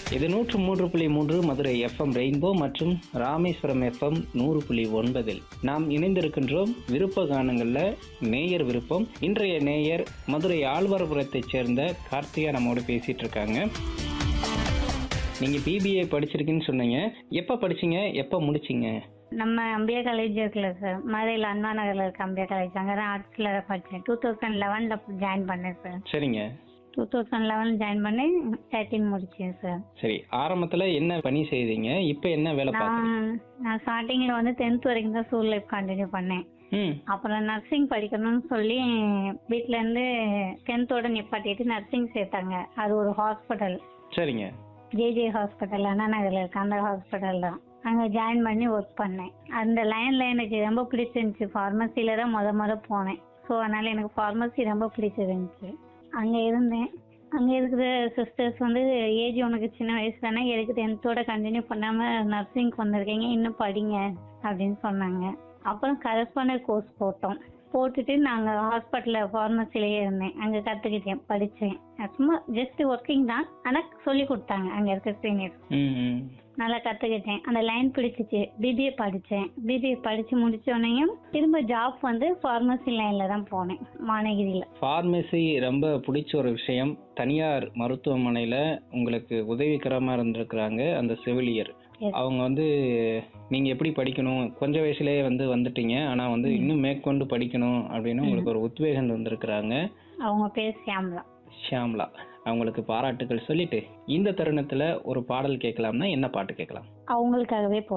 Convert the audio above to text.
இது நூற்று மூன்று புள்ளி மூன்று மதுரை எஃப்எம் ரெயின்போ மற்றும் ராமேஸ்வரம் எஃப்எம் நூறு புள்ளி ஒன்பதில் நாம் இணைந்திருக்கின்றோம் விருப்ப கானங்கள்ல நேயர் விருப்பம் இன்றைய நேயர் மதுரை ஆழ்வார்புரத்தைச் சேர்ந்த கார்த்திகா நம்மோடு பேசிட்டு இருக்காங்க நீங்க பிபிஏ படிச்சிருக்கீங்கன்னு சொன்னீங்க எப்ப படிச்சீங்க எப்ப முடிச்சீங்க நம்ம அம்பியா காலேஜ் இருக்குல்ல சார் மதுரையில் அண்ணா நகரில் இருக்க அம்பியா காலேஜ் அங்கே தான் ஆர்ட்ஸில் படித்தேன் டூ தௌசண்ட் லெவனில் ஜாயின் பண்ணேன் சார் சரிங்க டூ தௌசண்ட் லெவன் ஜாயின் பண்ணி தேர்ட்டின் முடிச்சேன் சார் சரி ஆரம்பத்துல என்ன பணி செய்தீங்க இப்ப என்ன வேலை பார்த்தீங்க நான் நான் ஸ்டார்டிங்கில் வந்து டென்த் வரைக்கும் தான் ஸ்கூல் லைஃப் கண்டினியூ பண்ணேன் ம் அப்புறம் நர்சிங் படிக்கணும்னு சொல்லி வீட்டிலேருந்து டென்த்தோட நிப்பாட்டிட்டு நர்சிங் சேர்த்தாங்க அது ஒரு ஹாஸ்பிட்டல் சரிங்க ஜேஜே ஹாஸ்பிட்டல் அண்ணா நகரில் இருக்கு அந்த ஹாஸ்பிட்டல் தான் அங்கே ஜாயின் பண்ணி ஒர்க் பண்ணேன் அந்த லைனில் எனக்கு ரொம்ப பிடிச்சிருந்துச்சு ஃபார்மசியில் தான் முத முத போனேன் ஸோ அதனால் எனக்கு ஃபார்மசி ரொம்ப பிடிச்சிருந்துச்சு அங்கே இருந்தேன் அங்கே இருக்கிற சிஸ்டர்ஸ் வந்து ஏஜ் உனக்கு சின்ன வயசு தானே எதுக்கு டென்த்தோட கண்டினியூ பண்ணாமல் நர்சிங்க்கு வந்திருக்கீங்க இன்னும் படிங்க அப்படின்னு சொன்னாங்க அப்புறம் கரஸ்பாண்டர் கோர்ஸ் போட்டோம் போட்டுட்டு நாங்கள் ஹாஸ்பிட்டலில் ஃபார்மசிலேயே இருந்தேன் அங்கே கற்றுக்கிட்டேன் படித்தேன் சும்மா ஜஸ்ட் ஒர்க்கிங் தான் ஆனால் சொல்லி கொடுத்தாங்க அங்கே இருக்க சீனியர் ம் ம் நல்லா கற்றுக்கிட்டேன் அந்த லைன் பிடிச்சிச்சு பிபிஏ படித்தேன் பிபிஏ படித்து முடிச்சோடனையும் திரும்ப ஜாப் வந்து ஃபார்மசி லைனில் தான் போனேன் மானகிரியில் ஃபார்மசி ரொம்ப பிடிச்ச ஒரு விஷயம் தனியார் மருத்துவமனையில உங்களுக்கு உதவிகரமா இருந்திருக்கிறாங்க அந்த செவிலியர் Yes. அவங்க வந்து நீங்க எப்படி படிக்கணும் கொஞ்ச வயசுலயே வந்து வந்துட்டீங்க ஆனா வந்து இன்னும் மேற்கொண்டு படிக்கணும் அப்படின்னு உங்களுக்கு ஒரு உத்வேகம் வந்திருக்கிறாங்க அவங்க பேர் சியாம்லா ஷியாம்லா அவங்களுக்கு பாராட்டுகள் சொல்லிட்டு இந்த தருணத்துல ஒரு பாடல் கேட்கலாம்னா என்ன பாட்டு கேட்கலாம் அவங்களுக்காகவே போ